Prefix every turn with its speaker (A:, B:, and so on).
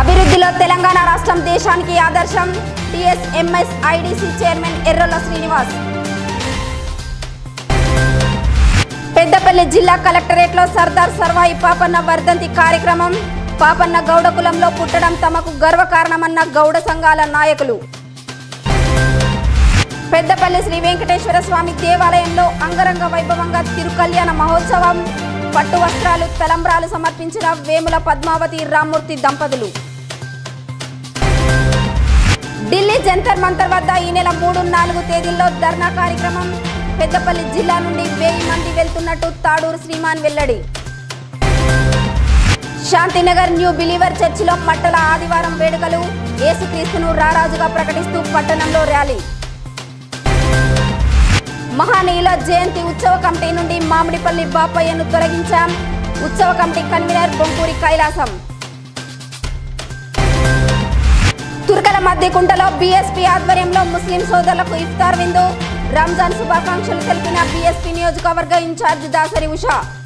A: అభివృద్ధిలో తెలంగాణ రాష్ట్రం దేశానికి ఆదర్శం TSMS IDC chairman Errolla Srinivas Peddapalli జిల్లా కలెక్టరేట్లో సర్దార్ సర్వాయి పాపన్న వర్ధంతి కార్యక్రమం పాపన్న గౌడ కులంలో పుట్టడం తమకు గర్వకారణమన్న గౌడ సంఘాల నాయకులు పెద్దపల్లి శ్రీ వెంకటేశ్వర స్వామి దేవాలయంలో అంగరంగ వైభవంగా తిరుకల్యాణ మహోత్సవం పట్టు వస్త్రాలు తలంబ్రాలు సమర్పించిన వేముల పద్మావతి రామ్మూర్తి దంపతులు ఢిల్లీ జంతర్ మంతర్ వద్ద ఈ నెల మూడు నాలుగు తేదీల్లో ధర్నా కార్యక్రమం పెద్దపల్లి జిల్లా నుండి వెయ్యి మంది వెళ్తున్నట్టు తాడూరు శ్రీమాన్ వెల్లడి శాంతినగర్ న్యూ బిలీవర్ చర్చిలో మట్టల ఆదివారం వేడుకలు యేసుక్రీస్తును రారాజుగా ప్రకటిస్తూ పట్టణంలో ర్యాలీ మహానీయుల జయంతి ఉత్సవ కమిటీ నుండి మామిడిపల్లి బాపయ్యను తొలగించాం ఉత్సవ కమిటీ కన్వీనర్ బొంకూరి కైలాసం తుర్కల మధ్య కుంటలో బీఎస్పీ ఆధ్వర్యంలో ముస్లిం సోదరులకు ఇఫ్తార్ విందు రంజాన్ శుభాకాంక్షలు తెలిపిన బీఎస్పీ నియోజకవర్గ ఇన్ఛార్జ్ దాసరి ఉషా